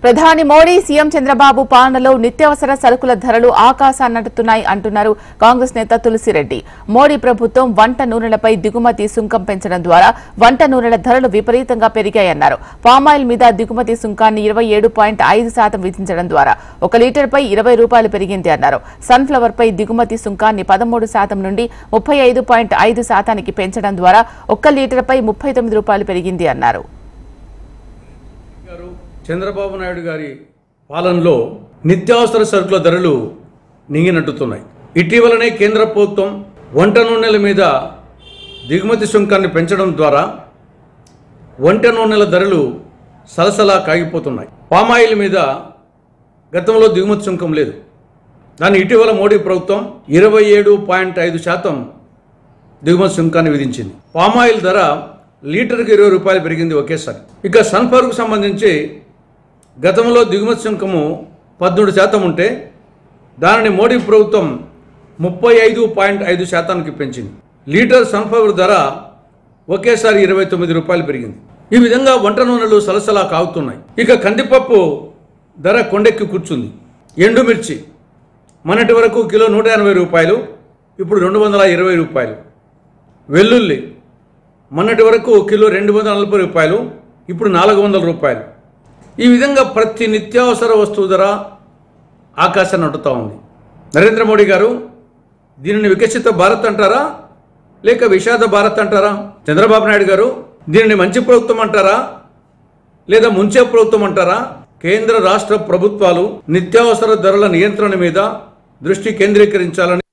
ప్రధాని మోడీ సీఎం చంద్రబాబు పాలనలో నిత్యావసర సరుకుల ధరలు ఆకాశాన్నంటుతున్నాయి అంటున్నారు కాంగ్రెస్ నేత తులసిరెడ్డి మోడీ ప్రభుత్వం వంట నూనెలపై దిగుమతి సుంకం పెంచడం ద్వారా వంట నూనెల ధరలు విపరీతంగా పెరిగాయన్నారు పామాయిల్ మీద దిగుమతి సుంకాన్ని ఇరవై ఏడు పాయింట్ ఐదు శాతం విధించడం ద్వారా ఒక లీటర్పై ఇరవై రూపాయలు పెరిగింది అన్నారు సన్ఫ్లవర్ పై దిగుమతి సుంకాన్ని పదమూడు శాతం నుండి ముప్పై ఐదు పాయింట్ ఐదు శాతానికి పెంచడం ద్వారా ఒక్క లీటర్పై ముప్పై తొమ్మిది రూపాయలు పెరిగింది అన్నారు గారు చంద్రబాబు నాయుడు గారి పాలనలో నిత్యావసర సరుకుల ధరలు నింగినట్టుతున్నాయి ఇటీవలనే కేంద్ర ప్రభుత్వం వంట నూనెల మీద దిగుమతి సుంకాన్ని పెంచడం ద్వారా వంట నూనెల ధరలు సలసలా కాగిపోతున్నాయి పామాయిల్ మీద గతంలో దిగుమతి సుంకం లేదు దాన్ని ఇటీవల మోడీ ప్రభుత్వం ఇరవై ఏడు పాయింట్ ఐదు శాతం దిగుమతి సుంకాన్ని విధించింది పామాయిల్ ధర లీటర్కి ఇరవై రూపాయలు పెరిగింది ఒకేసారి ఇక సన్ఫ్లవర్కు సంబంధించి గతంలో దిగుమతి సుంకము పద్మూడు శాతం ఉంటే దానిని మోడీ ప్రభుత్వం ముప్పై ఐదు పాయింట్ ఐదు శాతానికి పెంచింది లీటర్ సన్ఫ్లవర్ ధర ఒకేసారి ఇరవై తొమ్మిది రూపాయలు పెరిగింది ఈ విధంగా వంట నూనెలు సలసలా కాగుతున్నాయి ఇక కందిపప్పు ధర కొండెక్కి కూర్చుంది ఎండుమిర్చి మొన్నటి వరకు కిలో నూట ఎనభై రూపాయలు ఇప్పుడు రెండు వందల ఇరవై రూపాయలు వెల్లుల్లి మొన్నటి వరకు కిలో రెండు వందల నలభై రూపాయలు ఇప్పుడు నాలుగు వందల రూపాయలు ఈ విధంగా ప్రతి నిత్యావసర వస్తువు ధర ఆకాశాన్ని అంటుతూ ఉంది నరేంద్ర మోడీ గారు దీనిని వికసిత భారత్ అంటారా లేక విషాద భారత్ అంటారా చంద్రబాబు నాయుడు గారు దీనిని మంచి ప్రభుత్వం అంటారా లేదా ముంచే ప్రభుత్వం అంటారా కేంద్ర రాష్ట్ర ప్రభుత్వాలు నిత్యావసర ధరల నియంత్రణ మీద దృష్టి కేంద్రీకరించాలని